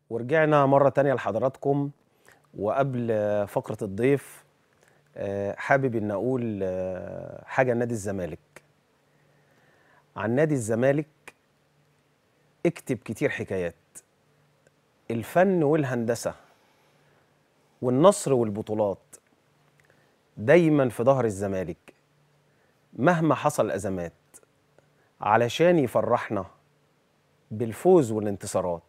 ورجعنا مرة تانية لحضراتكم وقبل فقرة الضيف آه، حابب ان اقول آه، حاجة عن نادي الزمالك عن نادي الزمالك اكتب كتير حكايات الفن والهندسة والنصر والبطولات دايما في ظهر الزمالك مهما حصل أزمات علشان يفرحنا بالفوز والانتصارات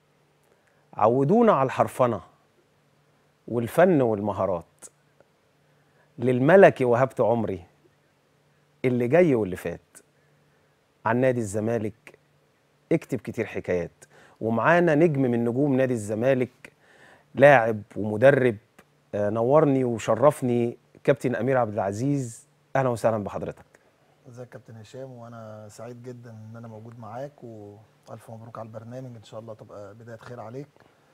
عودونا على الحرفنة والفن والمهارات للملك وهبت عمري اللي جاي واللي فات عن نادي الزمالك اكتب كتير حكايات ومعانا نجم من نجوم نادي الزمالك لاعب ومدرب آه، نورني وشرفني كابتن امير عبد العزيز اهلا وسهلا بحضرتك ازيك يا كابتن هشام وانا سعيد جدا ان انا موجود معاك والف مبروك على البرنامج ان شاء الله تبقى بدايه خير عليك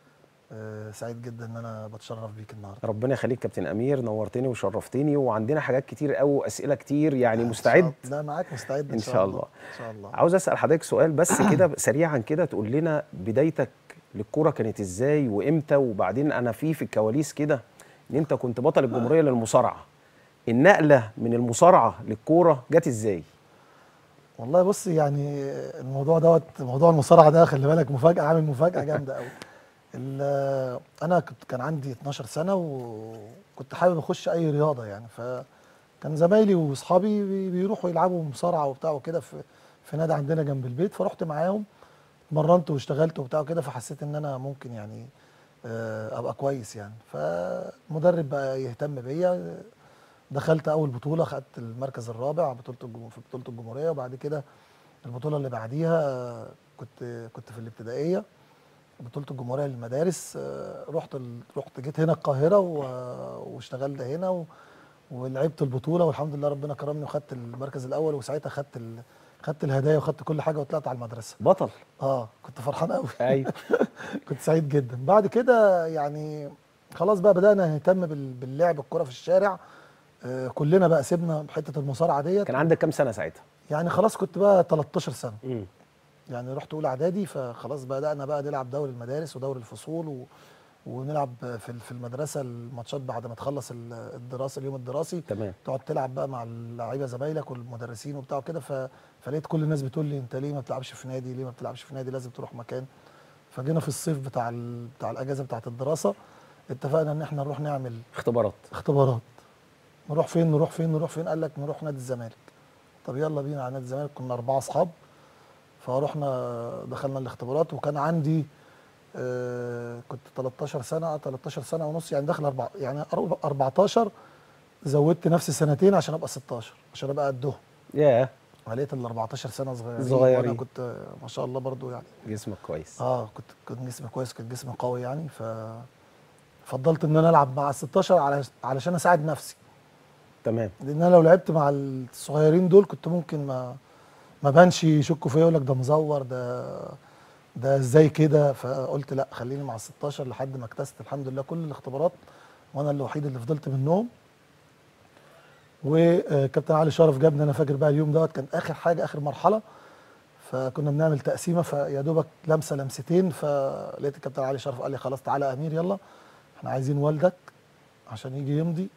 آه، سعيد جدا ان انا بتشرف بيك النهارده ربنا يخليك كابتن امير نورتني وشرفتني وعندنا حاجات كتير قوي واسئله كتير يعني إن مستعد شاء- لا معاك مستعد إن شاء الله. ان شاء الله عاوز اسال حضرتك سؤال بس كده سريعا كده تقول لنا بدايتك للكوره كانت ازاي وامتى وبعدين انا في في الكواليس كده ان انت كنت بطل الجمهوريه للمصارعه النقله من المصارعه للكوره جت ازاي والله بص يعني الموضوع دوت موضوع المصارعه ده خلي بالك مفاجاه عامل مفاجاه جامده قوي ال- انا كنت كان عندي 12 سنه وكنت حابب اخش اي رياضه يعني فكان زمايلي واصحابي بي- بيروحوا يلعبوا مصارعه وبتاع وكده في في نادي عندنا جنب البيت فرحت معاهم اتمرنت واشتغلت وبتاع وكده فحسيت ان انا ممكن يعني آه، ابقى كويس يعني فالمدرب بقى يهتم بيا دخلت اول بطوله خدت المركز الرابع بطوله الجمهور في بطوله الجمهوريه وبعد كده البطوله اللي بعديها آه، كنت كنت في الابتدائيه بطوله الجمهوريه للمدارس آه، رحت ال... رحت جيت هنا القاهره و... واشتغلت هنا و... ولعبت البطوله والحمد لله ربنا كرمني وخدت المركز الاول وساعتها خدت ال... خدت الهدايا وخدت كل حاجه وطلعت على المدرسه بطل اه كنت فرحان قوي ايوه كنت سعيد جدا بعد كده يعني خلاص بقى بدانا نهتم بال... باللعب الكره في الشارع آه كلنا بقى سيبنا حته المصارعه ديت كان عندك كام سنه ساعتها يعني خلاص كنت بقى 13 سنه امم يعني رحت اولى اعدادي فخلاص بدانا بقى نلعب دوري المدارس ودوري الفصول و... ونلعب في في المدرسه الماتشات بعد ما تخلص ال- الدراسه اليوم الدراسي تمام تقعد تلعب بقى مع اللعيبه زمايلك والمدرسين وبتاع كده ف... فلقيت كل الناس بتقول لي انت ليه ما بتلعبش في نادي ليه ما بتلعبش في نادي لازم تروح مكان فجينا في الصيف بتاع ال... بتاع الاجازه بتاعه الدراسه اتفقنا ان احنا نروح نعمل اختبارات اختبارات نروح فين نروح فين نروح فين قال لك نروح نادي الزمالك طب يلا بينا على نادي الزمالك كنا اربعه اصحاب فرحنا دخلنا الاختبارات وكان عندي آه كنت 13 سنه 13 سنه ونص يعني داخل أربع يعني أربع- 14 زودت نفسي سنتين عشان ابقى 16 عشان ابقى قدهم ياه لقيت ال 14 سنه صغيرين صغيرين. وانا كنت آه، ما شاء الله برضو يعني جسمك كويس اه كنت كان جسمي كويس كان جسمي قوي يعني ف فضلت ان انا العب مع ال 16 على علشان اساعد نفسي تمام لان انا لو لعبت مع الصغيرين دول كنت ممكن ما ما بانش يشكوا فيا يقول لك ده مزور ده ده ازاي كده فقلت لا خليني مع ال 16 لحد ما اكتست الحمد لله كل الاختبارات وانا الوحيد اللي فضلت منهم وكابتن علي شرف جابني انا فاكر بقى اليوم دوت كان اخر حاجه اخر مرحله فكنا بنعمل تقسيمه فيا دوبك لمسه لمستين فلقيت الكابتن علي شرف قال لي خلاص تعالى يا امير يلا احنا عايزين والدك عشان يجي يمضي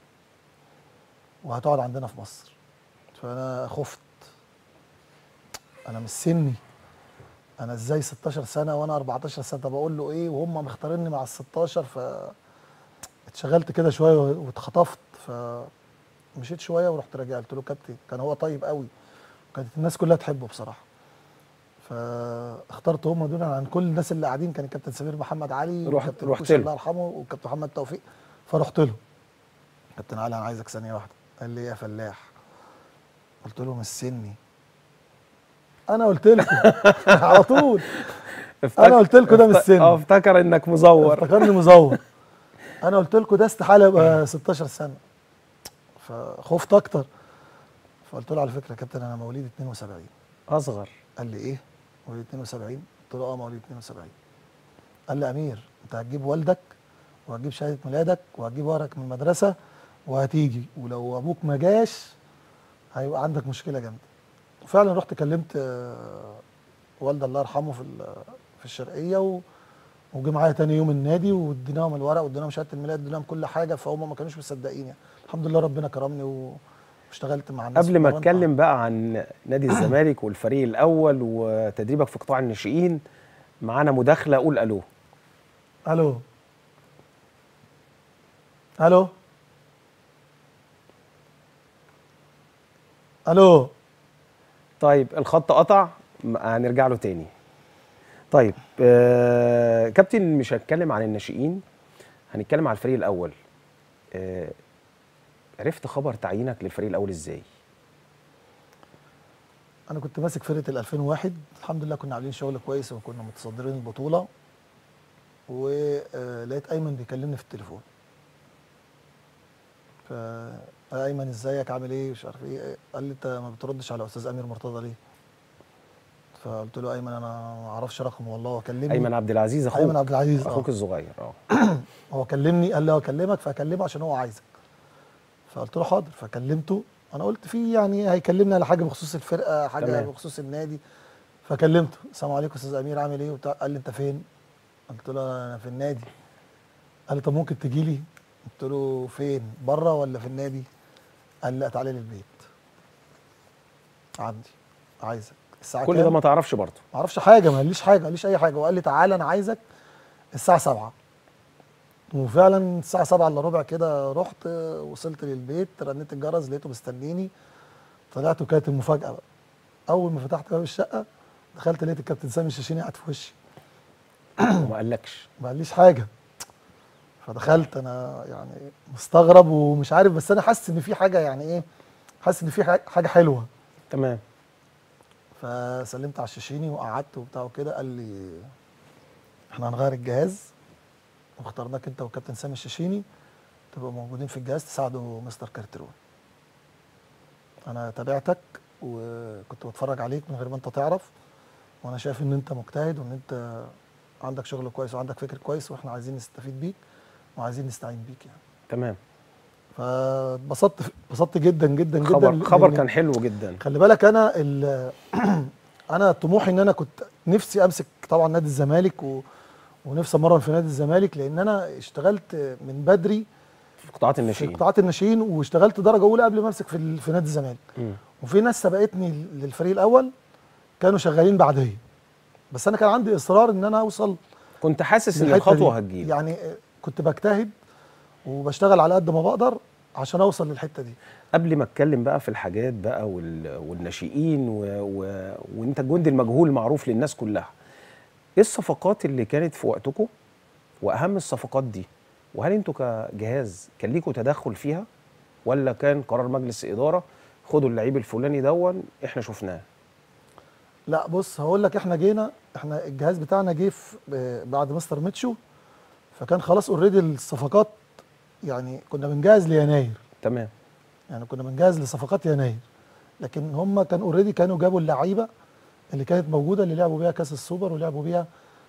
وهتقعد عندنا في مصر فانا خفت انا مش سني انا ازاي 16 سنه وانا 14 سنه طب اقول له ايه وهم مختاريني مع ال 16 ف اتشغلت كده شويه واتخطفت فمشيت شويه ورحت راجع قلت له كابتن كان هو طيب قوي كانت الناس كلها تحبه بصراحه فاخترت هم دول عن كل الناس اللي قاعدين كان الكابتن سمير محمد علي رحت- والكابتن رحت كوشي له. الله يرحمه والكابتن محمد توفيق فرحت له كابتن علي انا عايزك ثانيه واحده قال لي إيه يا فلاح قلت له مش سني انا قلت لكم على طول أنا قلت لكم ده مش افت- سن. اه افتكر انك مزور افتكرني مزور انا قلت لكم ده استحاله يبقى 16 سنه فخفت اكتر فقلت له على فكره يا كابتن انا مواليد 72 اصغر قال لي ايه مواليد 72 قلت له اه مواليد 72 قال لي امير انت هتجيب والدك وهتجيب شهاده ميلادك وهتجيب ورقك من المدرسه وهتيجي ولو ابوك ما جاش هيبقى عندك مشكله جامده وفعلا رحت كلمت آه، والدي الله يرحمه في ال- في الشرقيه و وجه معايا تاني يوم النادي واديناهم الورق واديناهم شهاده الميلاد واديناهم كل حاجه فهم ما كانوش مصدقين يعني الحمد لله ربنا كرمني و- واشتغلت مع الناس قبل ما واتمرنت. اتكلم بقى عن نادي الزمالك والفريق الاول وتدريبك في قطاع الناشئين معانا مداخله قول الو الو الو الو طيب الخط قطع م- هنرجع له تاني طيب آه كابتن مش هنتكلم عن الناشئين هنتكلم عن الفريق الاول آه عرفت خبر تعيينك للفريق الاول ازاي انا كنت ماسك فرقه ال 2001 الحمد لله كنا عاملين شغل كويس وكنا متصدرين البطوله ولقيت ايمن بيكلمني في التليفون ف "يا ايمن ازيك عامل ايه مش عارف ايه قال لي انت ما بتردش على استاذ امير مرتضى ليه فقلت له ايمن انا ما اعرفش رقمه والله هو كلمني ايمن عبد العزيز اخوك ايمن عبد العزيز آه. اخوك الصغير اه هو كلمني قال لي هو اكلمك فاكلمه عشان هو عايزك فقلت له حاضر فكلمته انا قلت في يعني هيكلمني على حاجه بخصوص الفرقه حاجه تمام. تمام. بخصوص النادي فكلمته السلام عليكم استاذ امير عامل ايه وبتاع قال لي انت فين قلت له انا في النادي قال لي طب ممكن تجي لي قلت له فين بره ولا في النادي قال لي لا تعالى لي البيت عندي عايزك الساعه كل كام؟ ده ما تعرفش برضه ما اعرفش حاجه ما قاليش حاجه ما قاليش اي حاجه وقال لي تعالى انا عايزك الساعه 7 وفعلا الساعه 7 الا ربع كده رحت وصلت للبيت رنيت الجرس لقيته مستنيني طلعت وكانت المفاجاه بقى اول ما فتحت باب الشقه دخلت لقيت الكابتن سامي الشاشيني قاعد في وشي وما قالكش ما قاليش حاجه فدخلت انا يعني مستغرب ومش عارف بس انا حاسس ان في حاجه يعني ايه حاسس ان في حاجة- حاجه حلوه تمام فسلمت على الشاشيني وقعدت وبتاع وكده قال لي احنا هنغير الجهاز واخترناك انت وكابتن سامي الشاشيني تبقوا موجودين في الجهاز تساعدوا مستر كارترون انا تابعتك وكنت بتفرج عليك من غير ما انت تعرف وانا شايف ان انت مجتهد وان انت عندك شغل كويس وعندك فكر كويس واحنا عايزين نستفيد بيك وعايزين نستعين بيك يعني تمام فاتبسطت اتبسطت جدا جدا جدا خبر خبر لأن- كان حلو جدا خلي بالك انا ال- انا طموحي ان انا كنت نفسي امسك طبعا نادي الزمالك و... ونفسي امرن في نادي الزمالك لان انا اشتغلت من بدري في قطاعات في الناشئين قطاعات الناشئين واشتغلت درجه اولى قبل ما امسك في, ال... في نادي الزمالك مم. وفي ناس سبقتني للفريق الاول كانوا شغالين بعديه بس انا كان عندي اصرار ان انا اوصل كنت حاسس ان للحتة الخطوه دي. هتجيب يعني كنت بجتهد وبشتغل على قد ما بقدر عشان اوصل للحته دي قبل ما اتكلم بقى في الحاجات بقى وال... والناشئين و... و... وانت الجندي المجهول معروف للناس كلها ايه الصفقات اللي كانت في وقتكم واهم الصفقات دي وهل انتوا كجهاز كان ليكوا تدخل فيها ولا كان قرار مجلس اداره خدوا اللعيب الفلاني دون احنا شفناه لا بص هقول لك احنا جينا احنا الجهاز بتاعنا جه في- ب- بعد مستر ميتشو فكان خلاص اوريدي الصفقات يعني كنا بنجهز ليناير تمام يعني كنا بنجهز لصفقات يناير لكن هم كان اوريدي كانوا جابوا اللعيبه اللي كانت موجوده اللي لعبوا بيها كاس السوبر ولعبوا بيها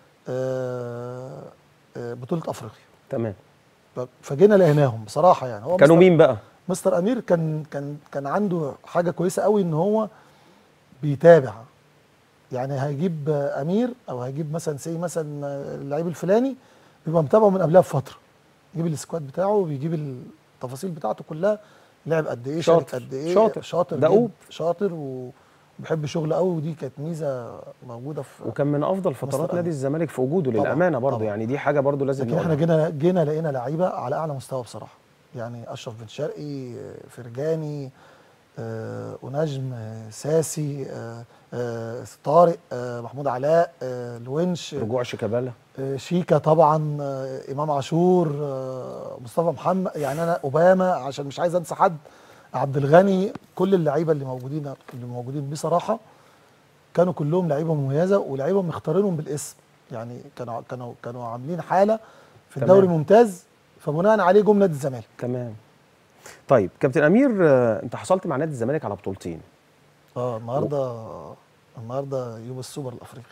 آه، آه، بطوله افريقيا تمام ف- فجينا لقيناهم بصراحه يعني هو كانوا مستر- مين بقى مستر امير كان كان كان عنده حاجه كويسه قوي ان هو بيتابع يعني هيجيب امير او هيجيب مثلا سي مثلا اللعيب الفلاني بيبقى متابعه من قبلها بفتره يجيب السكواد بتاعه وبيجيب التفاصيل بتاعته كلها لعب قد ايه شارك شاطر. قد ايه شاطر. شاطر دؤوب. جدا، شاطر وبيحب شغله قوي ودي كانت ميزه موجوده في وكان من افضل فترات مستر نادي الزمالك في وجوده طبعاً، للامانه برضه طبعاً. يعني دي حاجه برضه لازم لكن احنا نقولها. جينا جينا لقينا لعيبه على اعلى مستوى بصراحه يعني اشرف بن شرقي آه، فرجاني آه، ونجم آه، ساسي آه، آه، طارق آه، محمود علاء آه، الونش رجوع شيكابالا آه، شيكا طبعا آه، امام عاشور آه، مصطفى محمد يعني انا اوباما عشان مش عايز انسى حد عبد الغني كل اللعيبه اللي موجودين اللي موجودين بصراحه كانوا كلهم لعيبه مميزه ولعيبه مختارينهم بالاسم يعني كانوا كانوا كانوا عاملين حاله في تمام. الدوري الممتاز فبناء عليه جم نادي الزمالك تمام طيب كابتن امير آه، انت حصلت مع نادي الزمالك على بطولتين اه النهارده النهارده يوم السوبر الافريقي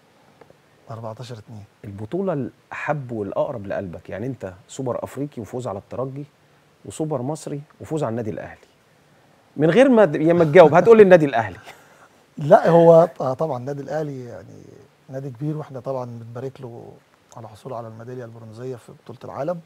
14 2 البطوله الاحب والاقرب لقلبك يعني انت سوبر افريقي وفوز على الترجي وسوبر مصري وفوز على النادي الاهلي من غير ما يا ما تجاوب هتقول لي النادي الاهلي لا هو آه طبعا النادي الاهلي يعني نادي كبير واحنا طبعا بنبارك له على حصوله على الميداليه البرونزيه في بطوله العالم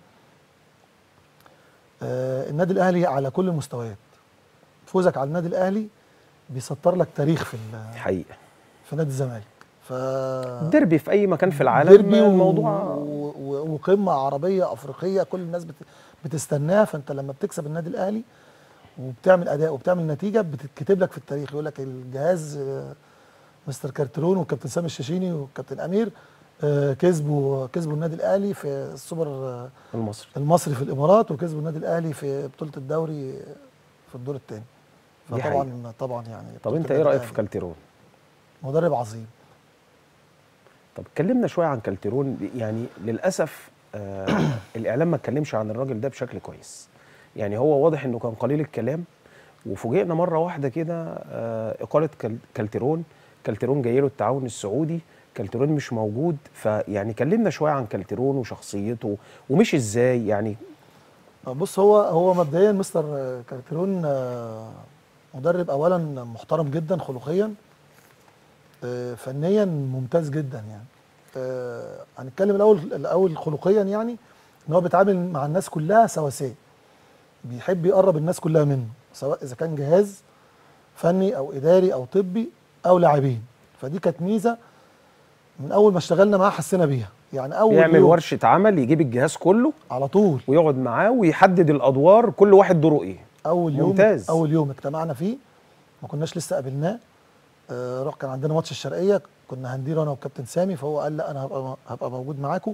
آه النادي الاهلي على كل المستويات فوزك على النادي الاهلي بيسطر لك تاريخ في ال- حقيقه في نادي الزمالك ف الديربي في اي مكان في العالم ديربي و- الموضوع و... و... وقمه عربيه افريقيه كل الناس بت... بتستناها فانت لما بتكسب النادي الاهلي وبتعمل اداء وبتعمل نتيجه بتتكتب لك في التاريخ يقول لك الجهاز آه، مستر كارترون والكابتن سامي الشاشيني والكابتن امير آه، كسبوا كسبوا النادي الاهلي في السوبر آه، المصري المصري في الامارات وكسبوا النادي الاهلي في بطوله الدوري في الدور الثاني دي فطبعا طبعا يعني طب بطولة انت ايه النادي رايك في الأهلي كالتيرون مدرب عظيم طب اتكلمنا شويه عن كالتيرون يعني للاسف آه الاعلام ما اتكلمش عن الراجل ده بشكل كويس يعني هو واضح انه كان قليل الكلام وفوجئنا مره واحده كده آه اقاله كال- كالتيرون كالتيرون جاي له التعاون السعودي كالتيرون مش موجود فيعني كلمنا شويه عن كالتيرون وشخصيته ومش ازاي يعني بص هو هو مبدئيا مستر آه، كارتيرون آه، مدرب اولا محترم جدا خلقيا آه، فنيا ممتاز جدا يعني آه، هنتكلم الاول الاول خلقيا يعني ان هو بيتعامل مع الناس كلها سواسيه بيحب يقرب الناس كلها منه سواء اذا كان جهاز فني او اداري او طبي او لاعبين فدي كانت ميزه من اول ما اشتغلنا معاه حسينا بيها يعني اول يعمل يوم ورشه عمل يجيب الجهاز كله على طول ويقعد معاه ويحدد الادوار كل واحد دوره ايه اول يوم ممتاز. اول يوم اجتمعنا فيه ما كناش لسه قابلناه آه روح كان عندنا ماتش الشرقيه كنا هنديره انا والكابتن سامي فهو قال لا انا هبقى هبقى موجود معاكم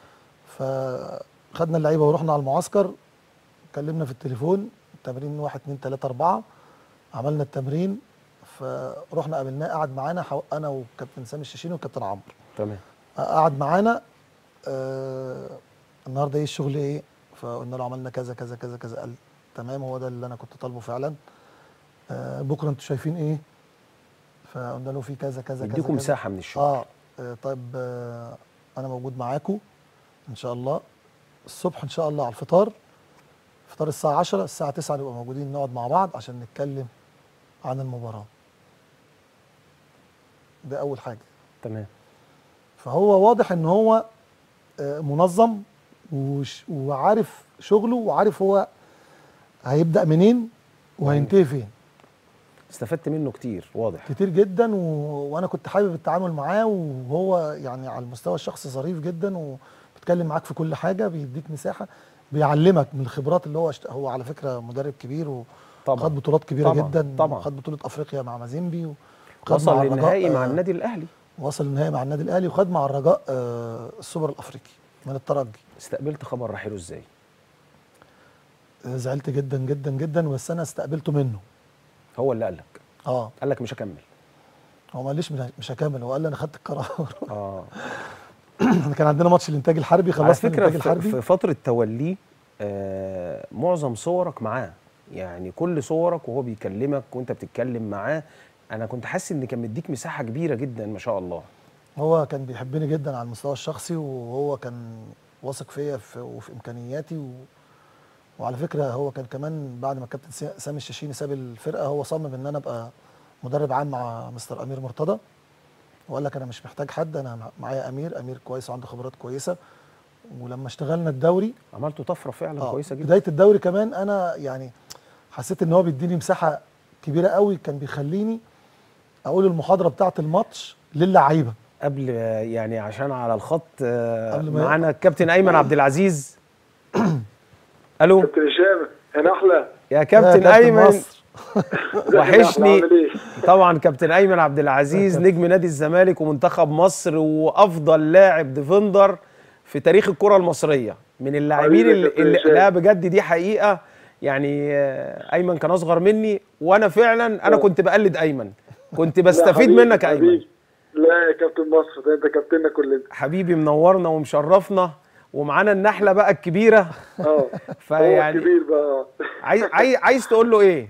فخدنا اللعيبه ورحنا على المعسكر كلمنا في التليفون تمرين واحد اتنين تلاته اربعه عملنا التمرين فرحنا قابلناه قعد معانا حو- انا والكابتن سامي الشاشيني والكابتن عمرو تمام قعد معانا آه النهارده ايه الشغل ايه فقلنا له عملنا كذا كذا كذا كذا قال تمام هو ده اللي انا كنت طالبه فعلا آه بكره انتوا شايفين ايه فقلنا له في كذا كذا كذا يديكم كذا. مساحه من الشغل اه آه، طيب آه انا موجود معاكم ان شاء الله الصبح ان شاء الله على الفطار فطار الساعه 10 الساعه 9 نبقى موجودين نقعد مع بعض عشان نتكلم عن المباراه ده اول حاجه تمام فهو واضح ان هو آه، منظم وش وعارف شغله وعارف هو هيبدا منين وهينتهي فين استفدت منه كتير واضح كتير جدا و... وانا كنت حابب التعامل معاه وهو يعني على المستوى الشخصي ظريف جدا وبيتكلم معاك في كل حاجه بيديك مساحه بيعلمك من الخبرات اللي هو اشت... هو على فكره مدرب كبير وخد طبعا بطولات كبيره طبعاً، جدا طبعا. خد بطوله افريقيا مع مازيمبي وخد وصل مع الرجاء، للنهائي مع آه، النادي الاهلي وصل النهائي مع النادي الاهلي وخد مع الرجاء آه، السوبر الافريقي من الترجي استقبلت خبر رحيله ازاي آه، زعلت جدا جدا جدا بس انا استقبلته منه هو اللي قال لك اه قال لك مش هكمل هو ما قاليش مش- مش هكمل هو قال لي انا خدت القرار اه احنا كان عندنا ماتش الانتاج الحربي على خلصنا فكره الانتاج في, الحربي في فتره توليه آه معظم صورك معاه يعني كل صورك وهو بيكلمك وانت بتتكلم معاه انا كنت حاسس ان كان مديك مساحه كبيره جدا ما شاء الله هو كان بيحبني جدا على المستوى الشخصي وهو كان واثق فيا في وفي امكانياتي و... وعلى فكره هو كان كمان بعد ما الكابتن سا- سامي الشاشيني ساب الفرقه هو صمم ان انا ابقى مدرب عام مع مستر امير مرتضى وقال لك انا مش محتاج حد انا مع- معايا امير امير كويس وعنده خبرات كويسه ولما اشتغلنا الدوري عملتوا طفره فعلا آه، كويسه جدا بدايه الدوري كمان انا يعني حسيت ان هو بيديني مساحه كبيره قوي كان بيخليني اقول المحاضره بتاعه الماتش للعيبه قبل آه، يعني عشان على الخط آه قبل ما معانا الكابتن ايمن عبد العزيز الو كابتن هشام انا احلى يا يا كابتن ايمن مصر. وحشني عامل ايه؟ طبعا كابتن ايمن عبد العزيز نجم نادي الزمالك ومنتخب مصر وافضل لاعب ديفندر في تاريخ الكره المصريه من اللاعبين حبيبي يا اللي, كابتن اللي هشام. لا بجد دي حقيقه يعني آه، ايمن كان اصغر مني وانا فعلا انا آه. كنت بقلد ايمن كنت لا بستفيد حبيبي، منك يا ايمن حبيبي. لا يا كابتن مصر ده انت كابتننا كلنا حبيبي منورنا ومشرفنا ومعانا النحله بقى الكبيره اه هو فيعني الكبير بقى عايز عايز عايز تقول له ايه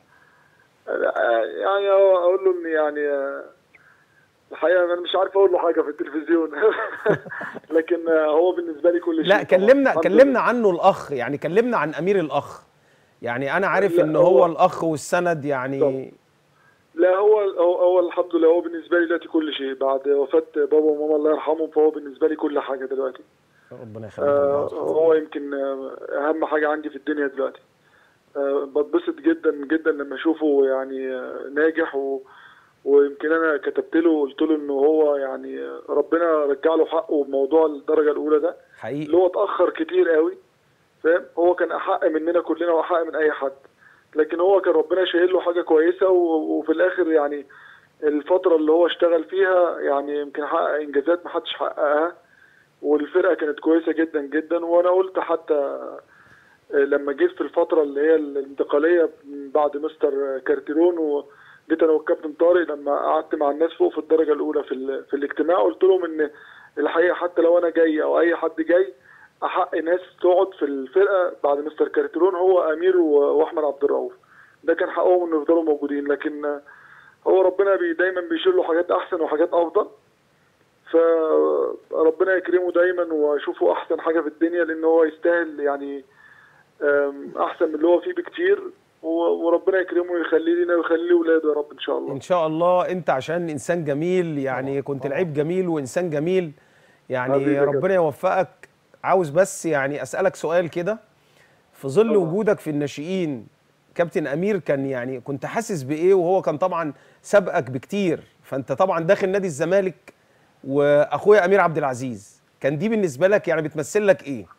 يعني هو اقول له ان يعني آه، الحقيقه انا مش عارف اقول له حاجه في التلفزيون لكن آه، هو بالنسبه لي كل شيء لا طبعاً. كلمنا الحمد كلمنا لله. عنه الاخ يعني كلمنا عن امير الاخ يعني انا عارف لا، ان هو هو- الاخ والسند يعني لا هو هو, هو الحمد لله هو بالنسبه لي دلوقتي كل شيء بعد وفاه بابا وماما الله يرحمهم فهو بالنسبه لي كل حاجه دلوقتي ربنا يخليك آه لبعض. هو يمكن آه، اهم حاجه عندي في الدنيا دلوقتي آه بتبسط جدا جدا لما اشوفه يعني آه، ناجح و ويمكن انا كتبت له وقلت له انه هو يعني آه، ربنا رجع له حقه بموضوع الدرجه الاولى ده اللي حقيقي هو اتاخر كتير قوي فاهم هو كان احق مننا كلنا واحق من اي حد لكن هو كان ربنا شايل له حاجه كويسه و- وفي الاخر يعني الفتره اللي هو اشتغل فيها يعني يمكن حقق انجازات ما حدش حققها والفرقه كانت كويسه جدا جدا وانا قلت حتى لما جيت في الفتره اللي هي الانتقاليه بعد مستر كارتيرون وجيت انا والكابتن طارق لما قعدت مع الناس فوق في الدرجه الاولى في, ال- في الاجتماع قلت لهم ان الحقيقه حتى لو انا جاي او اي حد جاي احق ناس تقعد في الفرقه بعد مستر كارتيرون هو امير و- واحمد عبد الرؤوف ده كان حقهم انه يفضلوا موجودين لكن هو ربنا بي دايما بيشيل له حاجات احسن وحاجات افضل فربنا يكرمه دايما واشوفه احسن حاجه في الدنيا لان هو يستاهل يعني أم، احسن من اللي هو فيه بكتير و- وربنا يكرمه ويخليه لنا ويخليه لاولاده يا رب ان شاء الله ان شاء الله انت عشان انسان جميل يعني كنت لعيب جميل وانسان جميل يعني حبيبي يا ربنا يوفقك عاوز بس يعني اسالك سؤال كده في ظل طبعا. وجودك في الناشئين كابتن امير كان يعني كنت حاسس بايه وهو كان طبعا سابقك بكتير فانت طبعا داخل نادي الزمالك واخويا امير عبد العزيز كان دي بالنسبه لك يعني بتمثل لك ايه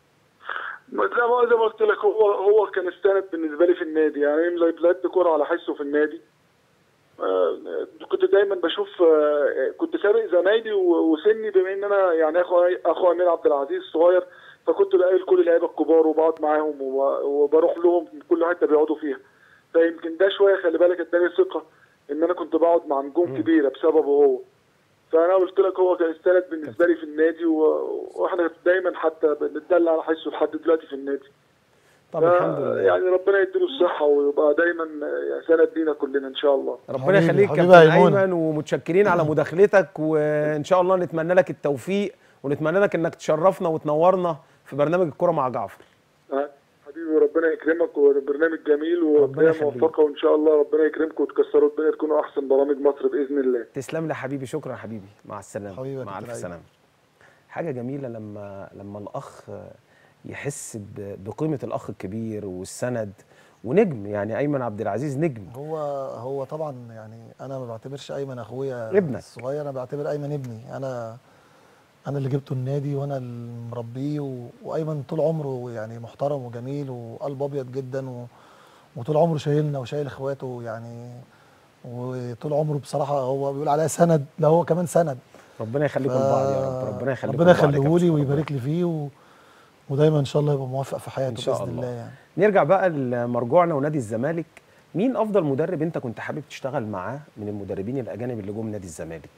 زي ما زي ما قلت لك هو هو كان استند بالنسبه لي في النادي يعني أنا لعبت كوره على حسه في النادي آه، كنت دايما بشوف آه، كنت سابق زمايلي و- وسني بما ان انا يعني اخو اخو امير عبد العزيز الصغير فكنت بقابل كل اللعيبه الكبار وبقعد معاهم وب- وبروح لهم في كل حته بيقعدوا فيها فيمكن ده شويه خلي بالك اداني ثقه ان انا كنت بقعد مع نجوم كبيره بسببه هو فانا قلت لك هو كان استند بالنسبه لي في النادي و- واحنا دايما حتى بنتدلع على حسه لحد دلوقتي في النادي طب ف- الحمد لله يعني ربنا يديله الصحه ويبقى دايما سند لينا كلنا ان شاء الله ربنا حبيبي- يخليك حبيبي كابتن يا أيمون. ايمن ومتشكرين على مداخلتك وان شاء الله نتمنى لك التوفيق ونتمنى لك انك تشرفنا وتنورنا في برنامج الكرة مع جعفر ها؟ حبيبي ربنا يكرمك وبرنامج جميل ربنا وبدايه يخليك. موفقه وان شاء الله ربنا يكرمكم وتكسروا الدنيا تكونوا احسن برامج مصر باذن الله تسلم لي يا حبيبي شكرا يا حبيبي مع السلامه حبيبي يا مع كابتن الف أيمن. سلامه حاجه جميله لما لما الاخ يحس ب- بقيمه الاخ الكبير والسند ونجم يعني ايمن عبد العزيز نجم هو هو طبعا يعني انا ما بعتبرش ايمن اخويا ابنك. الصغير انا بعتبر ايمن ابني انا انا اللي جبته النادي وانا اللي مربيه و... وايمن طول عمره يعني محترم وجميل وقلب ابيض جدا و... وطول عمره شايلنا وشايل اخواته يعني وطول عمره بصراحه هو بيقول عليا سند لا هو كمان سند ربنا يخليكم لبعض يا رب ربنا يخليكم ربنا لبعض يا يخليه كابتن. لي ويبارك لي فيه و... ودايما ان شاء الله يبقى موفق في حياته ان شاء باذن الله, الله يعني نرجع بقى لمرجوعنا ونادي الزمالك مين افضل مدرب انت كنت حابب تشتغل معاه من المدربين الاجانب اللي جم نادي الزمالك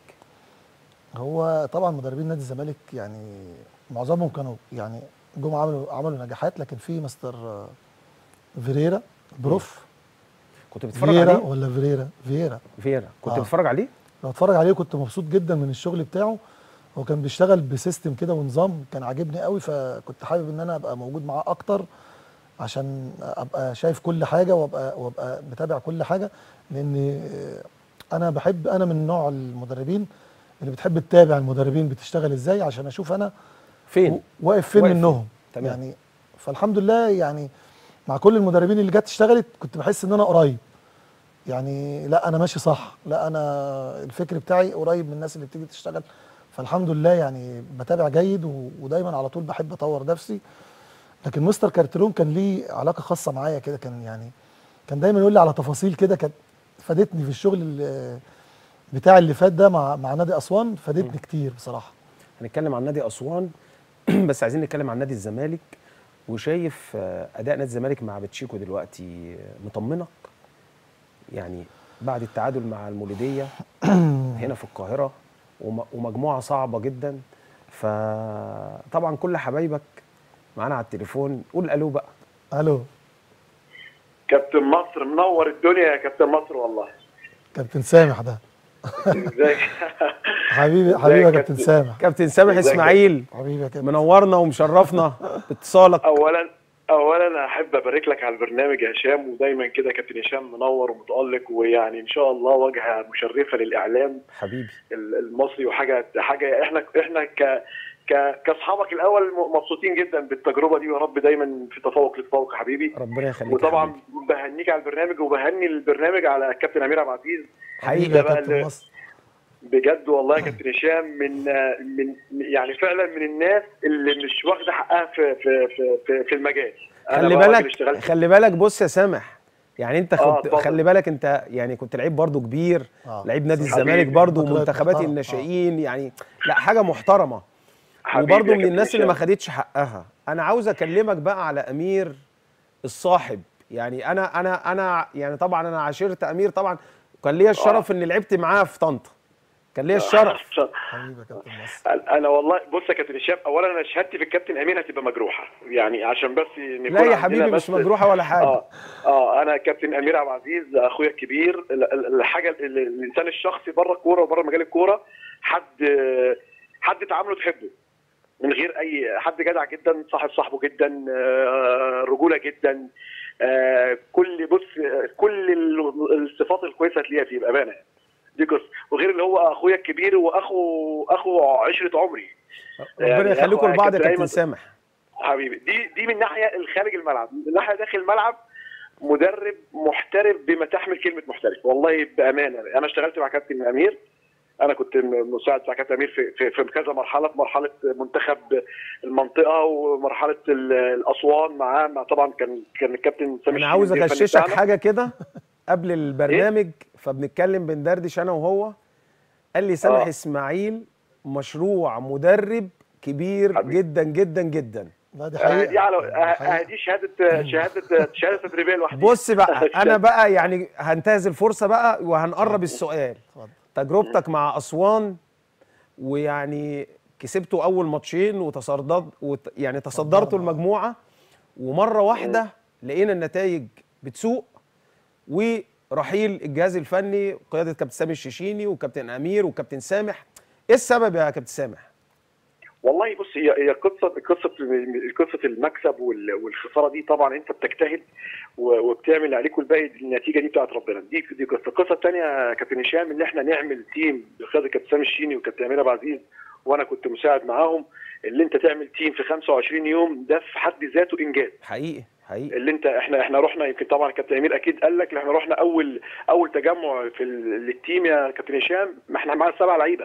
هو طبعا مدربين نادي الزمالك يعني معظمهم كانوا يعني جم عملوا عملوا نجاحات لكن في مستر آه، فيريرا بروف كنت بتتفرج فييرا عليه ولا فيريرا فييرا فيرا كنت آه. بتتفرج عليه لو اتفرج عليه كنت مبسوط جدا من الشغل بتاعه هو كان بيشتغل بسيستم كده ونظام كان عاجبني قوي فكنت حابب ان انا ابقى موجود معاه اكتر عشان ابقى شايف كل حاجه وابقى وابقى متابع كل حاجه لان آه، انا بحب انا من نوع المدربين اللي بتحب تتابع المدربين بتشتغل ازاي عشان اشوف انا فين واقف فين واقف منهم تمام. يعني فالحمد لله يعني مع كل المدربين اللي جت اشتغلت كنت بحس ان انا قريب يعني لا انا ماشي صح لا انا الفكر بتاعي قريب من الناس اللي بتيجي تشتغل فالحمد لله يعني بتابع جيد و- ودايما على طول بحب اطور نفسي لكن مستر كارترون كان ليه علاقه خاصه معايا كده كان يعني كان دايما يقول لي على تفاصيل كده كانت فادتني في الشغل اللي بتاع اللي فات ده مع مع نادي اسوان فادتني كتير بصراحه هنتكلم عن نادي اسوان بس عايزين نتكلم عن نادي الزمالك وشايف آه، اداء نادي الزمالك مع باتشيكو دلوقتي آه، مطمنك يعني بعد التعادل مع المولوديه هنا في القاهره وم- ومجموعه صعبه جدا فطبعا كل حبايبك معانا على التليفون قول الو بقى الو كابتن مصر منور الدنيا يا كابتن مصر والله كابتن سامح ده ازيك حبيبي حبيبي يا ازيك كابتن كابتن؟ سامح كابتن سامح ازيك يا اسماعيل حبيبي يا كابتن منورنا ومشرفنا باتصالك اولا اولا احب ابارك لك على البرنامج يا هشام ودايما كده كابتن هشام منور ومتالق ويعني ان شاء الله واجهه مشرفه للاعلام حبيبي ال- المصري وحاجه حاجه احنا احنا ك ك كاصحابك الاول م- مبسوطين جدا بالتجربه دي ويا رب دايما في تفوق لتفوق يا حبيبي ربنا يخليك يا وطبعا حبيبي. بهنيك على البرنامج وبهني البرنامج على كابتن امير عبد العزيز حقيقي حبيبي يا بقى كابتن اللي- مصر بجد والله يا كابتن هشام من من يعني فعلا من الناس اللي مش واخده حقها في في في في, في المجال أنا خلي بقى راجل بالك اشتغلت خلي بالك بص يا سامح يعني انت آه، كنت اتفضل. خلي بالك انت يعني كنت لعيب برضو كبير آه. لعيب نادي حبيبي. الزمالك برضو بطولات ومنتخبات محترمة. الناشئين يعني لا حاجه محترمه حبيبي وبرضو يا من كابتن الناس اللي ما هشام. خدتش حقها انا عاوز اكلمك بقى على امير الصاحب يعني انا انا انا يعني طبعا انا عاشرت امير طبعا كان ليا الشرف اني لعبت معاه في طنطا كان ليا الشرف حبيبي يا كابتن مصر انا والله بص يا كابتن هشام اولا انا شهادتي في الكابتن امين هتبقى مجروحه يعني عشان بس نكون لا يا عندنا حبيبي بس مش مجروحه ولا حاجه اه اه انا كابتن امير عبد العزيز اخويا الكبير ال- ال- الحاجه ال- الانسان الشخصي بره الكوره وبره مجال الكوره حد حد تعامله تحبه من غير اي حد جدع جدا صاحب صاحبه جدا آه، رجوله جدا آه، كل بص آه، كل ال- الصفات الكويسه هتلاقيها فيه بامانه يعني. دي قصه وغير اللي هو اخويا الكبير واخو اخو عشره عمري ربنا يعني يخليكم أخو لبعض يا كابتن كابتن أيمن. سامح حبيبي دي دي من ناحيه الخارج الملعب من ناحيه داخل الملعب مدرب محترف بما تحمل كلمه محترف والله بامانه انا اشتغلت مع كابتن امير انا كنت مساعد مع كابتن امير في في, في كذا مرحله في مرحله منتخب المنطقه ومرحله ال- الاسوان معاه مع طبعا كان كان الكابتن سامي انا الشيخ عاوز المدير الفني اغششك بتاعنا. حاجه كده قبل البرنامج فبنتكلم بندردش انا وهو قال لي سامح آه. اسماعيل مشروع مدرب كبير حبيبي. جدا جدا جدا لا دي آه، حقيقة دي على دي آه، حقيقة. آه، دي شهاده شهاده شهاده تدريبيه لوحدها بص بقى انا بقى يعني هنتهز الفرصه بقى وهنقرب السؤال اتفضل. تجربتك مع اسوان ويعني كسبتوا اول ماتشين وتصدرت وت يعني تصدرتوا تصدرنا. المجموعه ومره واحده لقينا النتائج بتسوء ورحيل الجهاز الفني قياده كابتن سامي الشيشيني وكابتن امير وكابتن سامح ايه السبب يا كابتن سامح والله بص هي هي قصه قصه قصه المكسب وال- والخساره دي طبعا انت بتجتهد و- وبتعمل اللي عليك والباقي النتيجه دي بتاعت ربنا دي دي قصه القصه الثانيه يا كابتن هشام ان احنا نعمل تيم بقياده كابتن سامي الشيني وكابتن امير عبد العزيز وانا كنت مساعد معاهم اللي انت تعمل تيم في 25 يوم ده في حد ذاته انجاز حقيقي حقيقي اللي انت احنا احنا رحنا يمكن طبعا كابتن امير اكيد قال لك احنا رحنا اول اول تجمع في ال- للتيم يا كابتن هشام ما احنا معانا سبع لعيبه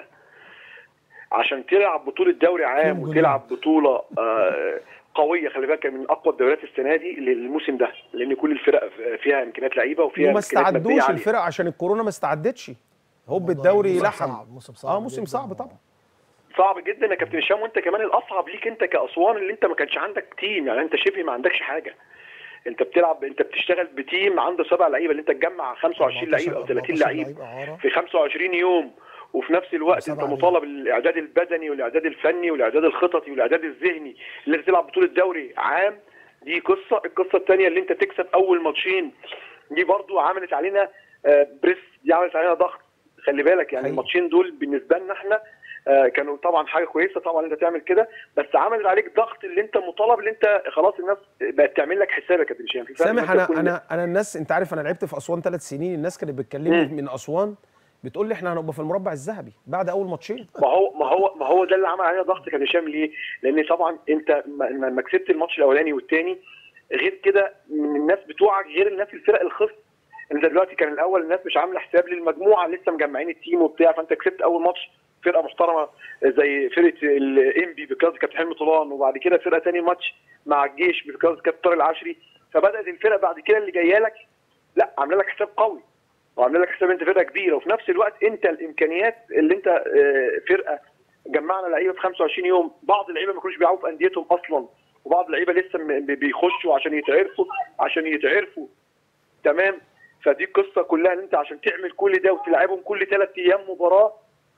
عشان تلعب بطوله دوري عام فيهم وتلعب بطوله آه قويه خلي بالك من اقوى الدوريات السنه دي للموسم ده لان كل الفرق فيها امكانيات لعيبه وفيها وما امكانيات مادية استعدوش عالية. الفرق عشان الكورونا ما استعدتش هوب الموضوع الدوري موسم لحم صعب، موسم صعب اه موسم جداً. صعب طبعا صعب جدا يا كابتن هشام وانت كمان الاصعب ليك انت كاسوان اللي انت ما كانش عندك تيم يعني انت شبه ما عندكش حاجه انت بتلعب انت بتشتغل بتيم عنده سبع لعيبه اللي انت تجمع 25 لعيب او 30 لعيب إعارة. في 25 يوم وفي نفس الوقت انت وسبع مطالب الاعداد البدني والاعداد الفني والاعداد الخططي والاعداد الذهني اللي انت تلعب بطوله دوري عام دي قصه القصه الثانيه اللي انت تكسب اول ماتشين دي برضو عملت علينا آه، بريس دي عملت علينا ضغط خلي بالك يعني حقيقي. الماتشين دول بالنسبه لنا احنا آه، كانوا طبعا حاجه كويسه طبعا انت تعمل كده بس عملت عليك ضغط اللي انت مطالب اللي انت خلاص الناس بقت تعمل لك حسابك يا كابتن هشام في فرق سامح إن أنت انا تكون- انا انا الناس انت عارف انا لعبت في اسوان ثلاث سنين الناس كانت بتكلمني مم. من اسوان بتقول لي احنا هنبقى في المربع الذهبي بعد اول ماتشين ما هو ما هو ما هو ده اللي عمل علينا ضغط كان هشام ليه؟ لان طبعا انت ما- لما كسبت الماتش الاولاني والثاني غير كده من الناس بتوعك غير الناس الفرق الخصم انت دلوقتي كان الاول الناس مش عامله حساب للمجموعه لسه مجمعين التيم وبتاع فانت كسبت اول ماتش فرقه محترمه زي فرقه الانبي بقياده كابتن حلمي طولان وبعد كده فرقه ثاني ماتش مع الجيش بقياده كابتن طارق العشري فبدات الفرق بعد كده اللي جايه لك لا عامله لك حساب قوي وعامله لك حساب انت فرقه كبيره وفي نفس الوقت انت الامكانيات اللي انت آه، فرقه جمعنا لعيبه في 25 يوم بعض اللعيبه ما كانوش بيلعبوا في انديتهم اصلا وبعض اللعيبه لسه م- بيخشوا عشان يتعرفوا عشان يتعرفوا تمام فدي القصه كلها ان انت عشان تعمل كل ده وتلعبهم كل ثلاث ايام مباراه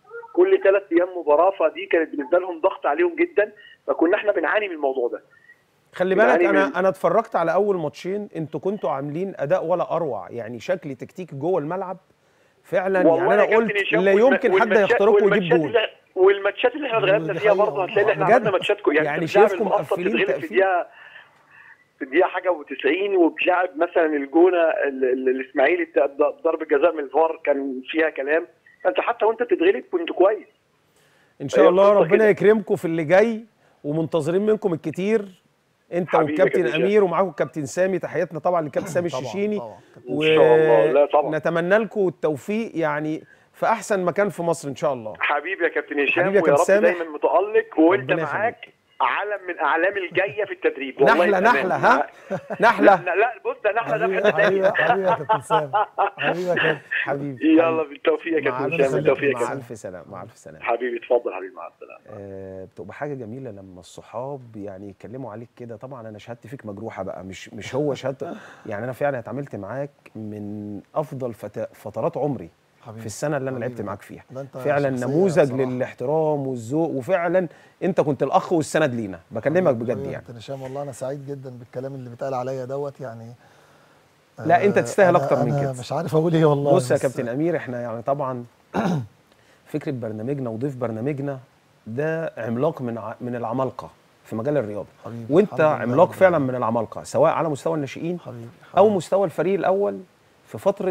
كل ثلاث ايام مباراه فدي كانت بالنسبه لهم ضغط عليهم جدا فكنا احنا بنعاني من الموضوع ده خلي بالك يعني انا من- انا اتفرجت على اول ماتشين انتوا كنتوا عاملين اداء ولا اروع يعني شكل تكتيك جوه الملعب فعلا يعني والله انا يا كابتن قلت هشام لا والم- يمكن حد والماتشات- يخترقه ويجيب والماتشات جول اللي- والماتشات اللي احنا اتغلبنا دي فيها حقيقة برضه والله. هتلاقي ان احنا بجد؟ عملنا ماتشات كو- يعني, يعني انت بتلعب شايفكم المقصة مقفلين بتتغلب في تقفيل؟ الدقيقه في الدقيقه حاجه و90 وبتلعب مثلا الجونه ال- ال- الاسماعيلي بتاع ضرب جزاء من الفار كان فيها كلام فانت حتى وانت بتتغلب كنت كويس ان شاء هي الله القصة ربنا كده. يكرمكم في اللي جاي ومنتظرين منكم الكتير انت حبيبي يا والكابتن كابتن امير ومعاكم الكابتن سامي تحياتنا طبعا للكابتن سامي طبعاً، الشيشيني طبعاً. إن شاء الله. لا طبعاً. ونتمنى لكم التوفيق يعني في احسن مكان في مصر ان شاء الله حبيبي يا كابتن هشام حبيبي يا ويا كابتن رب سامح. دايما متالق وانت ربنا معاك علم من اعلام الجايه في التدريب والله نحله بأمانة. نحله ها لا نحله لا بص ده نحله ده في حبيبي حته حبيبي ثانيه حبيبي يا كابتن سامي حبيبي يا كابتن حبيبي يلا بالتوفيق يا مع كابتن الف هشام بالتوفيق يا سلامه مع كابتن الف سلامه مع الف سلامه حبيبي اتفضل حبيبي مع السلامه آه، بتبقى حاجه جميله لما الصحاب يعني يتكلموا عليك كده طبعا انا شهادتي فيك مجروحه بقى مش مش هو شهادة يعني انا فعلا اتعاملت معاك من افضل فت- فترات عمري حبيبي. في السنه اللي انا حبيبي. لعبت معاك فيها ده أنت فعلا شخصية نموذج بصراحة. للاحترام والذوق وفعلا انت كنت الاخ والسند لينا بكلمك بجد حبيبي يا يعني كابتن هشام والله انا سعيد جدا بالكلام اللي بيتقال عليا دوت يعني لا، أنت آه، تستاهل أنا- أكتر من أنا كده. مش عارف اقول ايه والله بص يا بس- كابتن امير احنا يعني طبعا فكره برنامجنا وضيف برنامجنا ده عملاق من ع- من العمالقه في مجال الرياضه حبيبي، وانت الحمد لله عملاق رب فعلا العالمين. من العمالقه سواء على مستوى الناشئين حبيبي او حبيبي. مستوى الفريق الاول في فتره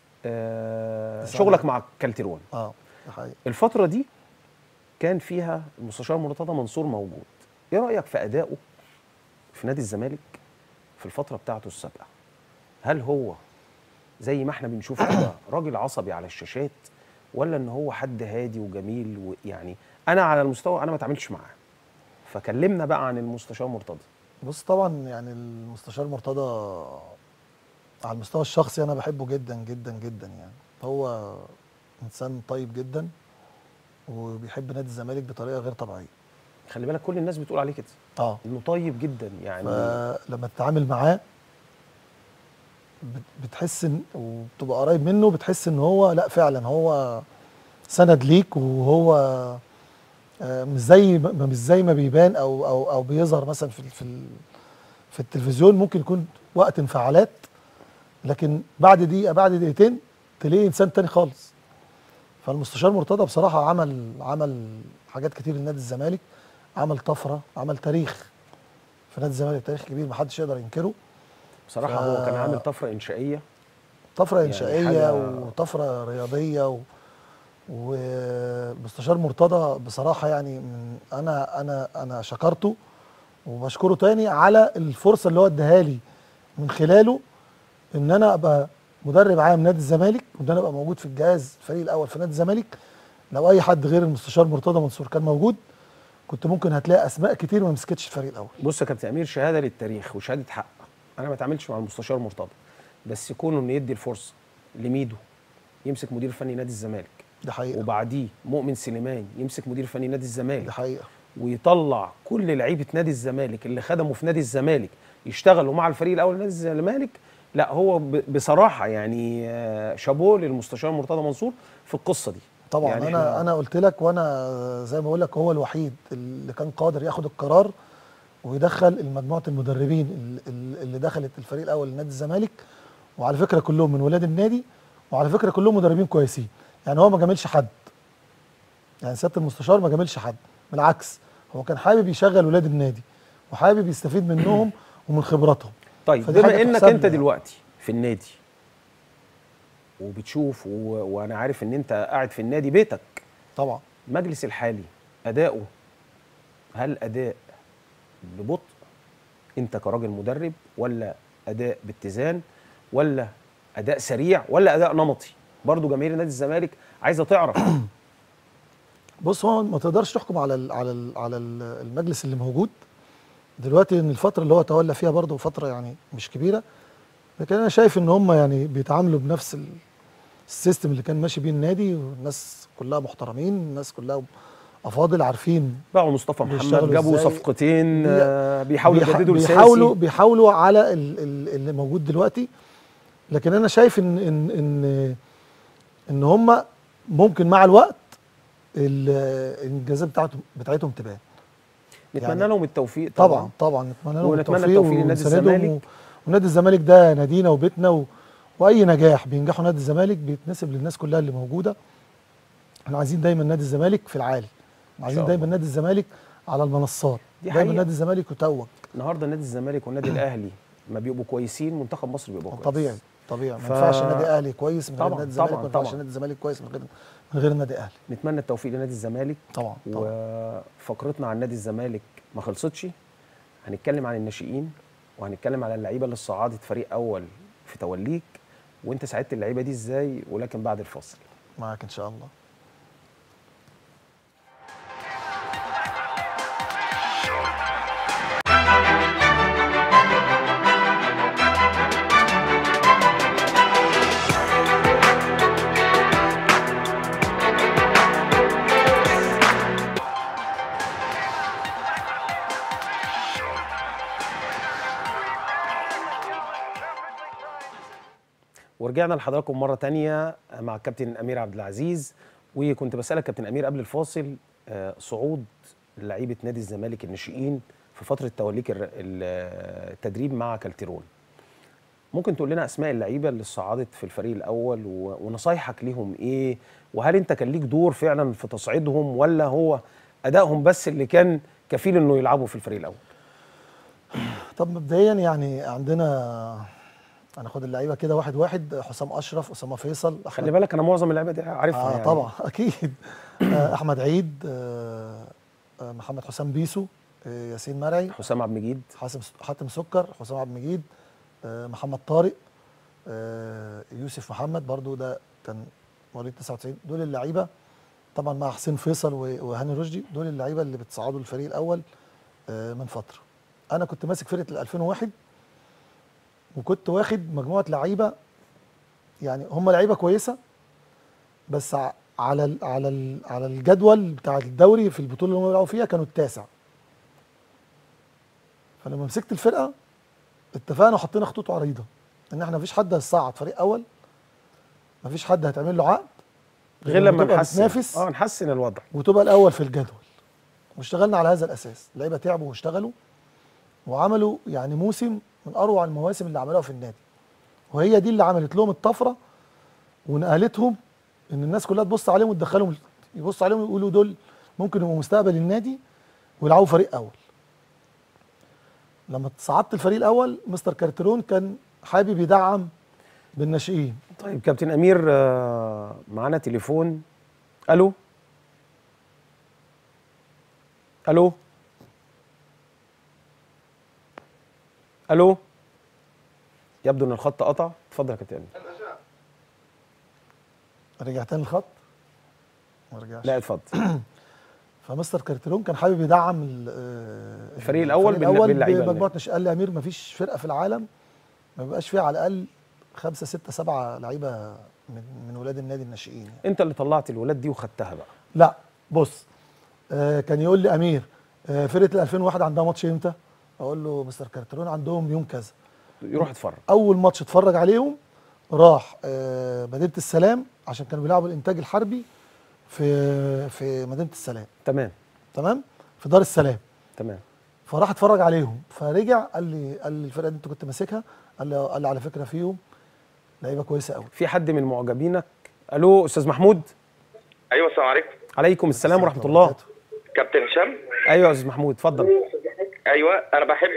آه تسعة شغلك عشر. مع كالترون اه ده حقيقي الفتره دي كان فيها المستشار مرتضى منصور موجود ايه رايك في ادائه في نادي الزمالك في الفتره بتاعته السابقه هل هو زي ما احنا بنشوف كده راجل عصبي على الشاشات ولا ان هو حد هادي وجميل ويعني انا على المستوى انا ما اتعاملتش معاه فكلمنا بقى عن المستشار مرتضى بص طبعا يعني المستشار مرتضى على المستوى الشخصي انا بحبه جدا جدا جدا يعني هو انسان طيب جدا وبيحب نادي الزمالك بطريقه غير طبيعيه خلي بالك كل الناس بتقول عليه كده اه انه طيب جدا يعني فلما تتعامل معاه بت- بتحس ان وبتبقى قريب منه بتحس ان هو لا فعلا هو سند ليك وهو آه، مش زي ما مش زي ما بيبان او او او بيظهر مثلا في ال- في ال- في التلفزيون ممكن يكون وقت انفعالات لكن بعد دقيقه بعد دقيقتين تلاقيه انسان تاني خالص فالمستشار مرتضى بصراحه عمل عمل حاجات كتير لنادي الزمالك عمل طفره عمل تاريخ في نادي الزمالك تاريخ كبير محدش يقدر ينكره بصراحه ف- هو كان عامل طفره انشائيه طفره يعني انشائيه حاجة- وطفره رياضيه و... ومستشار مرتضى بصراحه يعني من انا انا انا شكرته وبشكره تاني على الفرصه اللي هو اداها لي من خلاله ان انا ابقى مدرب عام نادي الزمالك وان انا ابقى موجود في الجهاز الفريق الاول في نادي الزمالك لو اي حد غير المستشار مرتضى منصور كان موجود كنت ممكن هتلاقي اسماء كتير ما مسكتش الفريق الاول بص يا كابتن امير شهاده للتاريخ وشهاده حق انا ما اتعاملتش مع المستشار مرتضى بس كونه انه يدي الفرصه لميدو يمسك مدير فني نادي الزمالك دي حقيقه وبعديه مؤمن سليمان يمسك مدير فني نادي دي الزمالك حقيقه ويطلع كل لعيبه نادي الزمالك اللي خدموا في نادي الزمالك يشتغلوا مع الفريق الاول نادي الزمالك لا هو ب- بصراحه يعني آه، شابوه للمستشار مرتضى منصور في القصه دي طبعا يعني يعني انا إحنا- انا قلت لك وانا زي ما بقول لك هو الوحيد اللي كان قادر ياخد القرار ويدخل المجموعه المدربين ال- ال- اللي دخلت الفريق الاول لنادي الزمالك وعلى فكره كلهم من ولاد النادي وعلى فكره كلهم مدربين كويسين يعني هو ما جاملش حد يعني سياده المستشار ما جاملش حد بالعكس هو كان حابب يشغل ولاد النادي وحابب يستفيد منهم ومن خبراتهم طيب فدي بما حاجة انك تحسب انت له يعني. دلوقتي في النادي وبتشوف و... وانا عارف ان انت قاعد في النادي بيتك طبعا المجلس الحالي اداؤه هل اداء ببطء انت كراجل مدرب ولا اداء باتزان ولا اداء سريع ولا اداء نمطي برضو جماهير نادي الزمالك عايزه تعرف بص هو ما تقدرش تحكم على ال على ال على ال المجلس اللي موجود دلوقتي ان الفتره اللي هو تولى فيها برضه فتره يعني مش كبيره لكن انا شايف ان هم يعني بيتعاملوا بنفس ال- السيستم اللي كان ماشي بيه النادي والناس كلها محترمين الناس كلها افاضل عارفين باعوا مصطفى محمد بيشتغلوا جابوا إزاي؟ صفقتين بي- آه، بيحاولوا بيح- يجددوا بيحاولوا الساسي بيحاولوا على ال ال اللي موجود دلوقتي لكن انا شايف ان ان ان ان هم ممكن مع الوقت ال- الانجازات بتاعتهم بتاعتهم تبان نتمنى يعني لهم التوفيق طبعا طبعا نتمنى لهم ونتمنى التوفيق التوفيق لنادي ونساندهم الزمالك. و- ونادي الزمالك ده نادينا وبيتنا و... واي نجاح بينجحوا نادي الزمالك بيتنسب للناس كلها اللي موجوده احنا عايزين دايما نادي الزمالك في العالي عايزين شاء دايما الله. نادي الزمالك على المنصات دي دايما حقيقة. نادي الزمالك يتوج النهارده نادي الزمالك والنادي الاهلي ما بيبقوا كويسين منتخب مصر بيبقى كويس طبيعي طبيعي ما ف- ينفعش النادي الاهلي كويس من غير طبعاً، نادي الزمالك طبعاً، ما ينفعش طبعاً. النادي الزمالك كويس من غير من غير النادي الاهلي نتمنى التوفيق لنادي الزمالك طبعا طبعا وفقرتنا عن نادي الزمالك ما خلصتش هنتكلم عن الناشئين وهنتكلم على اللعيبه اللي صعدت فريق اول في توليك وانت ساعدت اللعيبه دي ازاي ولكن بعد الفاصل معاك ان شاء الله ورجعنا لحضراتكم مرة تانية مع الكابتن أمير عبد العزيز وكنت بسألك كابتن أمير قبل الفاصل آه، صعود لعيبة نادي الزمالك الناشئين في فترة توليك الر- ال- التدريب مع كالتيرون ممكن تقول لنا أسماء اللعيبة اللي صعدت في الفريق الأول و- ونصايحك ليهم إيه وهل أنت كان ليك دور فعلا في تصعيدهم ولا هو أدائهم بس اللي كان كفيل إنه يلعبوا في الفريق الأول طب مبدئيا يعني عندنا هناخد اللعيبه كده واحد واحد حسام اشرف اسامه فيصل خلي بالك أنا معظم اللعيبة دي عارفها آه يعني طبعا اكيد آه احمد عيد آه آه محمد حسام بيسو آه ياسين مرعي حسام عبد المجيد حاسم حاتم سكر حسام عبد المجيد آه محمد طارق آه يوسف محمد برضو ده كان مواليد 99 دول اللعيبه طبعا مع حسين فيصل و- وهاني رشدي دول اللعيبه اللي بتصعدوا الفريق الاول آه من فتره انا كنت ماسك فرقه ال 2001 وكنت واخد مجموعه لعيبه يعني هم لعيبه كويسه بس ع- على ال على ال على الجدول بتاع الدوري في البطوله اللي هم بيلعبوا فيها كانوا التاسع فلما مسكت الفرقه اتفقنا وحطينا خطوط عريضه ان احنا مفيش حد هيصعد فريق اول مفيش حد هيتعمل له عقد غير لما تبقى نحسن بتنافس اه نحسن الوضع وتبقى الاول في الجدول واشتغلنا على هذا الاساس اللعيبه تعبوا واشتغلوا وعملوا يعني موسم من اروع المواسم اللي عملوها في النادي وهي دي اللي عملت لهم الطفره ونقلتهم ان الناس كلها تبص عليهم وتدخلهم يبص عليهم ويقولوا دول ممكن يبقوا مستقبل النادي ويلعبوا فريق اول لما صعدت الفريق الاول مستر كارترون كان حابب يدعم بالناشئين طيب كابتن امير آه، معانا تليفون الو الو الو يبدو ان الخط قطع اتفضل يا كابتن امير رجع تاني الخط ما رجعش لا اتفضل فمستر كارترون كان حابب يدعم ال- آه، الفريق الأول الفريق بال- الاول باللعيبة اللي- بمجموعه ناشئين قال لي يا امير مفيش فرقه في العالم ما بيبقاش فيها على الاقل خمسه سته سبعه لعيبه من من ولاد النادي الناشئين يعني. انت اللي طلعت الولاد دي وخدتها بقى لا بص آه كان يقول لي امير آه فرقه ال 2001 عندها ماتش امتى؟ اقول له مستر كارترون عندهم يوم كذا يروح اتفرج اول ماتش اتفرج عليهم راح آه مدينه السلام عشان كانوا بيلعبوا الانتاج الحربي في في مدينه السلام تمام تمام في دار السلام تمام فراح اتفرج عليهم فرجع قال لي قال لي الفرقه دي انت كنت ماسكها قال لي قال لي على فكره فيهم لعيبه كويسه قوي في حد من معجبينك الو استاذ محمود ايوه السلام عليكم عليكم السلام ورحمه الله كابتن هشام ايوه يا استاذ محمود اتفضل ايوه انا بحب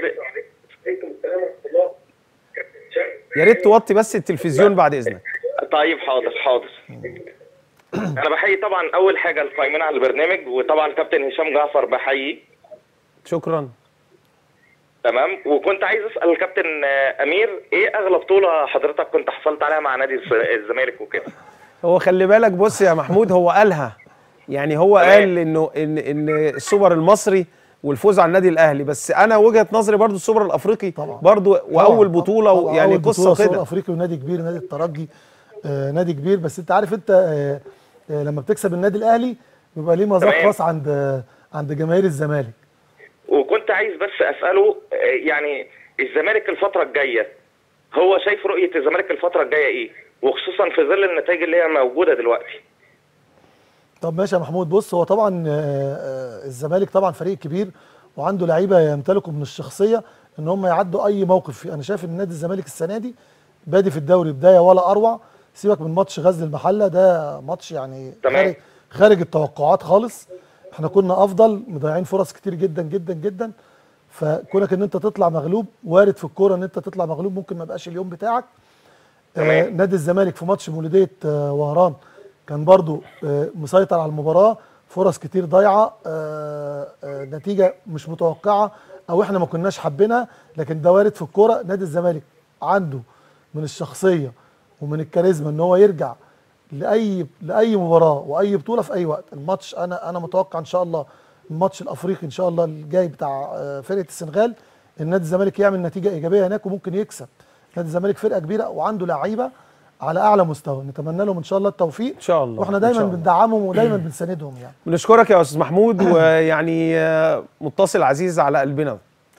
يا ريت توطي بس التلفزيون بعد اذنك طيب حاضر حاضر انا بحيي طبعا اول حاجه القائمين على البرنامج وطبعا كابتن هشام جعفر بحيي شكرا تمام وكنت عايز اسال الكابتن آه، امير ايه اغلى بطوله حضرتك كنت حصلت عليها مع نادي الز- الزمالك وكده هو خلي بالك بص يا محمود هو قالها يعني هو تمام. قال انه ان ان السوبر المصري والفوز على النادي الاهلي بس انا وجهه نظري برضو السوبر الافريقي طبعا. برضو واول طبعاً، بطوله طبعاً، يعني أول قصه بطولة سوبر كده افريقي ونادي كبير نادي الترجي آه نادي كبير بس انت عارف انت آه آه لما بتكسب النادي الاهلي بيبقى ليه مذاق تمام. خاص عند آه عند جماهير الزمالك وكنت عايز بس اساله آه، يعني الزمالك الفتره الجايه هو شايف رؤيه الزمالك الفتره الجايه ايه وخصوصا في ظل النتائج اللي هي موجوده دلوقتي طب ماشي يا محمود بص هو طبعا آه، آه، الزمالك طبعا فريق كبير وعنده لعيبه يمتلكوا من الشخصيه ان هم يعدوا اي موقف فيه انا شايف ان نادي الزمالك السنه دي بادي في الدوري بدايه ولا اروع سيبك من ماتش غزل المحله ده ماتش يعني تمام. خارج خارج التوقعات خالص احنا كنا افضل مضيعين فرص كتير جدا جدا جدا فكونك ان انت تطلع مغلوب وارد في الكوره ان انت تطلع مغلوب ممكن ما يبقاش اليوم بتاعك آه تمام. نادي الزمالك في ماتش مولوديه آه وهران كان برضو آه مسيطر على المباراه فرص كتير ضايعه آه آه نتيجه مش متوقعه او احنا ما كناش حابينها لكن ده وارد في الكوره نادي الزمالك عنده من الشخصيه ومن الكاريزما ان هو يرجع لاي لاي مباراه واي بطوله في اي وقت الماتش انا انا متوقع ان شاء الله الماتش الافريقي ان شاء الله الجاي بتاع آه، فرقه السنغال ان نادي الزمالك يعمل نتيجه ايجابيه هناك وممكن يكسب نادي الزمالك فرقه كبيره وعنده لعيبه على اعلى مستوى نتمنى لهم ان شاء الله التوفيق ان شاء الله واحنا إن دايما شاء الله. بندعمهم ودايما بنساندهم يعني بنشكرك يا استاذ محمود ويعني آه، متصل عزيز على قلبنا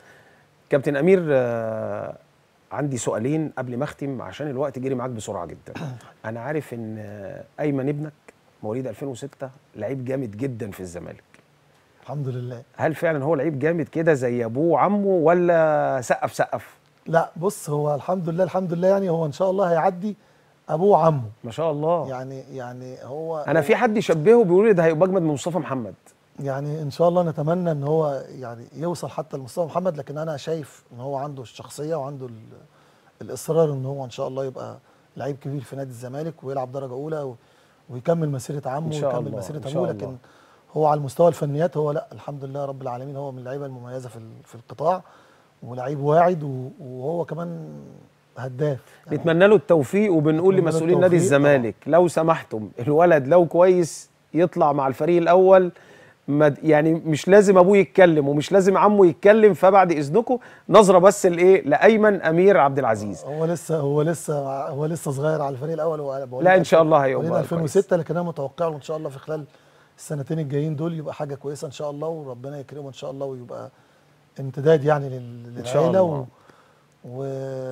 كابتن امير آه، عندي سؤالين قبل ما اختم عشان الوقت جري معاك بسرعه جدا انا عارف ان آه، ايمن ابنك مواليد 2006 لعيب جامد جدا في الزمالك الحمد لله هل فعلا هو لعيب جامد كده زي ابوه وعمه ولا سقف سقف لا بص هو الحمد لله الحمد لله يعني هو ان شاء الله هيعدي ابوه وعمه ما شاء الله يعني يعني هو انا في حد يشبهه بيقول لي ده هيبقى اجمد من مصطفى محمد يعني ان شاء الله نتمنى ان هو يعني يوصل حتى لمستوى محمد لكن انا شايف ان هو عنده الشخصيه وعنده ال- الاصرار ان هو ان شاء الله يبقى لعيب كبير في نادي الزمالك ويلعب درجه اولى و- ويكمل مسيره عمه إن شاء ويكمل الله، مسيره إن شاء ابوه الله. لكن هو على المستوى الفنيات هو لا الحمد لله رب العالمين هو من اللعيبه المميزه في ال- في القطاع ولعيب واعد و- وهو كمان هداف يعني نتمنى له التوفيق وبنقول نتمنى له لمسؤولين نادي التوفيق الزمالك لو سمحتم الولد لو كويس يطلع مع الفريق الاول ما يعني مش لازم ابوه يتكلم ومش لازم عمه يتكلم فبعد اذنكم نظره بس لايه لايمن امير عبد العزيز هو لسه هو لسه هو لسه صغير على الفريق الاول هو بقول لا لك ان شاء الله هيبقى مواليد كويس. 2006 لكن انا متوقع له ان شاء الله في خلال السنتين الجايين دول يبقى حاجه كويسه ان شاء الله وربنا يكرمه ان شاء الله ويبقى امتداد يعني لل- إن شاء للعيله و... الله. و...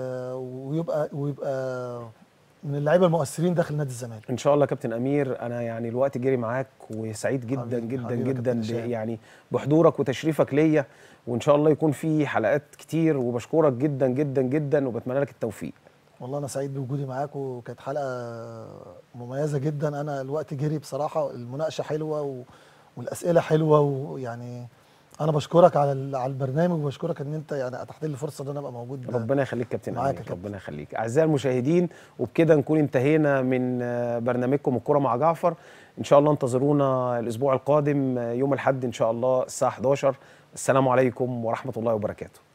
ويبقى ويبقى من اللعيبه المؤثرين داخل نادي الزمالك ان شاء الله كابتن امير انا يعني الوقت جري معاك وسعيد جدا حبيبي- جدا حبيبي يا جدا كابتن ب- هشام. يعني بحضورك وتشريفك ليا وان شاء الله يكون في حلقات كتير وبشكرك جدا جدا جدا وبتمنى لك التوفيق والله انا سعيد بوجودي معاكم وكانت حلقه مميزه جدا انا الوقت جري بصراحه المناقشه حلوه و... والاسئله حلوه ويعني انا بشكرك على ال- على البرنامج وبشكرك ان انت يعني اتحت لي الفرصه ان انا ابقى موجود ربنا يخليك كابتن معاك يا امير كابتن. ربنا يخليك اعزائي المشاهدين وبكده نكون انتهينا من آه، برنامجكم الكره مع جعفر ان شاء الله انتظرونا الاسبوع القادم آه، يوم الاحد ان شاء الله الساعه 11 السلام عليكم ورحمه الله وبركاته